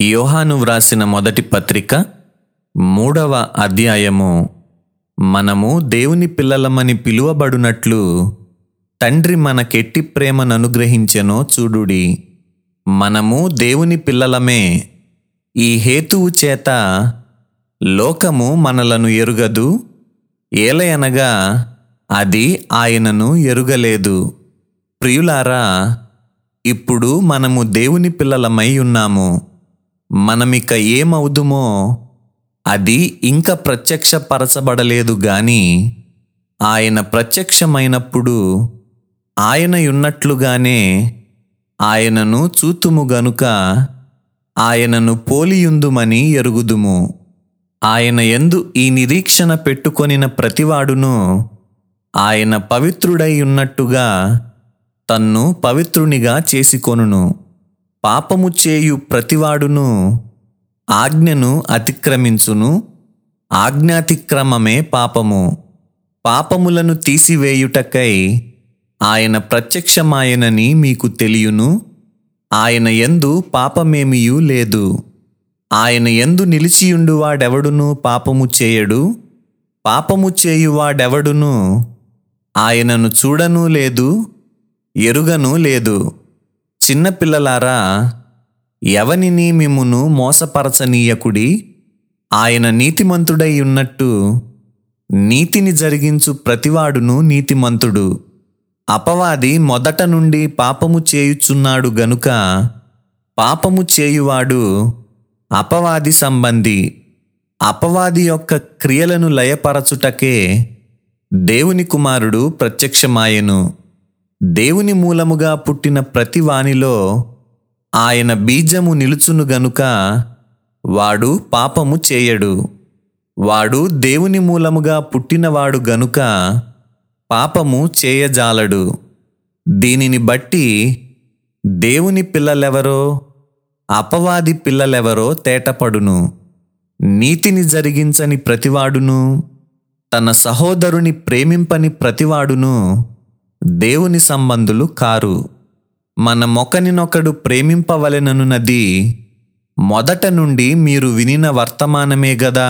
యోహాను వ్రాసిన మొదటి పత్రిక మూడవ అధ్యాయము మనము దేవుని పిల్లలమని పిలువబడునట్లు తండ్రి మనకెట్టి ప్రేమను అనుగ్రహించెనో చూడుడి మనము దేవుని పిల్లలమే ఈ హేతువు చేత లోకము మనలను ఎరుగదు ఏలయనగా అది ఆయనను ఎరుగలేదు ప్రియులారా ఇప్పుడు మనము దేవుని పిల్లలమై ఉన్నాము మనమిక ఏమవుదుమో అది ఇంకా ప్రత్యక్షపరచబడలేదు గాని ఆయన ప్రత్యక్షమైనప్పుడు ఆయన ఉన్నట్లుగానే ఆయనను చూతుము గనుక ఆయనను పోలియుందుమని ఎరుగుదుము ఆయన యందు ఈ నిరీక్షణ పెట్టుకొనిన ప్రతివాడును ఆయన పవిత్రుడై ఉన్నట్టుగా తన్ను పవిత్రునిగా చేసుకొనును పాపము చేయు ప్రతివాడును ఆజ్ఞను అతిక్రమించును ఆజ్ఞాతిక్రమమే పాపము పాపములను తీసివేయుటకై ఆయన ప్రత్యక్షమాయనని మీకు తెలియను ఆయన యందు పాపమేమియూ లేదు ఆయన యందు నిలిచియుండువాడెవడును పాపము చేయడు పాపము చేయువాడెవడును ఆయనను చూడనూ లేదు ఎరుగనూ లేదు చిన్నపిల్లలారా ఎవనిని మిమ్మును మోసపరచనీయకుడి ఆయన నీతిమంతుడై ఉన్నట్టు నీతిని జరిగించు ప్రతివాడును నీతిమంతుడు అపవాది మొదట నుండి పాపము చేయుచున్నాడు గనుక పాపము చేయువాడు అపవాది సంబంధి అపవాది యొక్క క్రియలను లయపరచుటకే దేవుని కుమారుడు ప్రత్యక్షమాయెను దేవుని మూలముగా పుట్టిన ప్రతి వానిలో ఆయన బీజము నిలుచును గనుక వాడు పాపము చేయడు వాడు దేవుని మూలముగా పుట్టినవాడు గనుక పాపము చేయజాలడు దీనిని బట్టి దేవుని పిల్లలెవరో అపవాది పిల్లలెవరో తేటపడును నీతిని జరిగించని ప్రతివాడును తన సహోదరుని ప్రేమింపని ప్రతివాడును దేవుని సంబంధులు కారు మన మొకనినొకడు ప్రేమింపవలెననున్నది మొదట నుండి మీరు వినిన వర్తమానమే గదా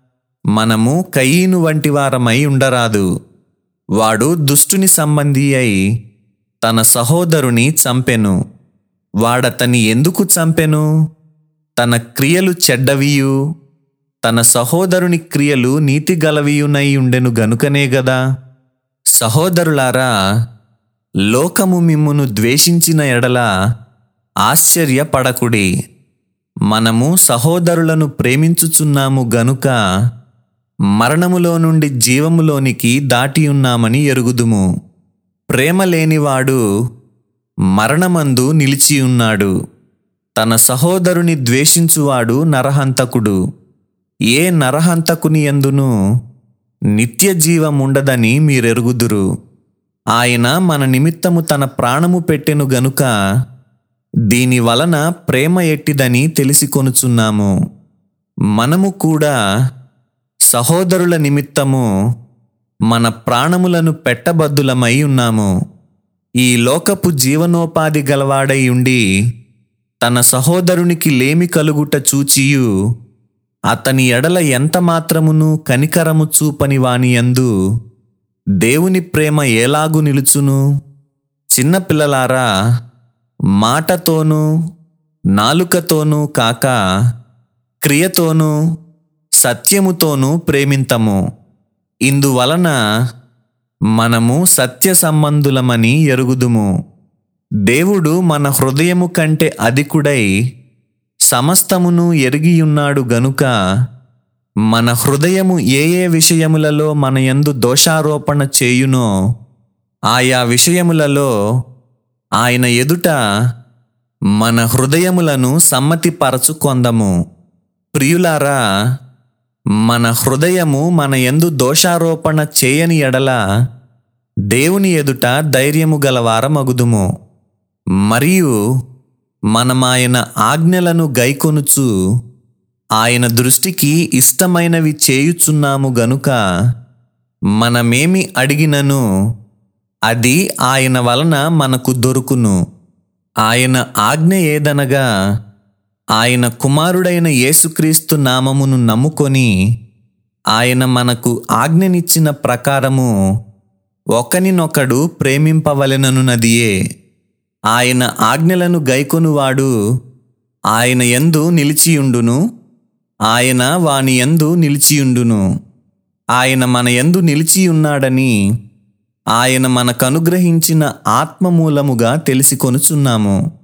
మనము కయీను వంటి వారమై ఉండరాదు వాడు దుష్టుని సంబంధి అయి తన సహోదరుని చంపెను వాడతని ఎందుకు చంపెను తన క్రియలు చెడ్డవియు తన సహోదరుని క్రియలు నీతిగలవియునై ఉండెను గనుకనే గదా సహోదరులారా లోకము మిమ్మును ద్వేషించిన ఎడల ఆశ్చర్యపడకుడి మనము సహోదరులను ప్రేమించుచున్నాము గనుక మరణములో నుండి జీవములోనికి దాటి ఉన్నామని ఎరుగుదుము ప్రేమ లేనివాడు మరణమందు నిలిచి ఉన్నాడు తన సహోదరుని ద్వేషించువాడు నరహంతకుడు ఏ నరహంతకుని ఎందును నిత్య జీవముండదని మీరెరుగుదురు ఆయన మన నిమిత్తము తన ప్రాణము పెట్టెను గనుక దీని వలన ప్రేమ ఎట్టిదని తెలిసికొనుచున్నాము మనము కూడా సహోదరుల నిమిత్తము మన ప్రాణములను పెట్టబద్దులమై ఉన్నాము ఈ లోకపు జీవనోపాధి గలవాడై ఉండి తన సహోదరునికి లేమి కలుగుట చూచియు అతని ఎడల ఎంత మాత్రమును కనికరము చూపని వానియందు దేవుని ప్రేమ ఏలాగు నిలుచును చిన్నపిల్లలారా మాటతోనూ నాలుకతోనూ కాక క్రియతోనూ సత్యముతోనూ ప్రేమింతము ఇందువలన మనము సత్య సంబంధులమని ఎరుగుదుము దేవుడు మన హృదయము కంటే అధికుడై సమస్తమును ఎరిగియున్నాడు గనుక మన హృదయము ఏ ఏ విషయములలో మన యందు దోషారోపణ చేయునో ఆయా విషయములలో ఆయన ఎదుట మన హృదయములను సమ్మతిపరచుకొందము ప్రియులారా మన హృదయము మన యందు దోషారోపణ చేయని ఎడల దేవుని ఎదుట ధైర్యము గలవారమగుదుము మరియు మనమాయన ఆజ్ఞలను గైకొనుచు ఆయన దృష్టికి ఇష్టమైనవి చేయుచున్నాము గనుక మనమేమి అడిగినను అది ఆయన వలన మనకు దొరుకును ఆయన ఆజ్ఞ ఏదనగా ఆయన కుమారుడైన యేసుక్రీస్తు నామమును నమ్ముకొని ఆయన మనకు ఆజ్ఞనిచ్చిన ప్రకారము ఒకనినొకడు ప్రేమింపవలెననున్నదియే ఆయన ఆజ్ఞలను గైకొనువాడు ఆయన యందు నిలిచియుండును ఆయన వాని యందు నిలిచియుండును ఆయన మన యందు నిలిచియున్నాడని ఆయన మనకనుగ్రహించిన ఆత్మ మూలముగా తెలిసికొనుచున్నాము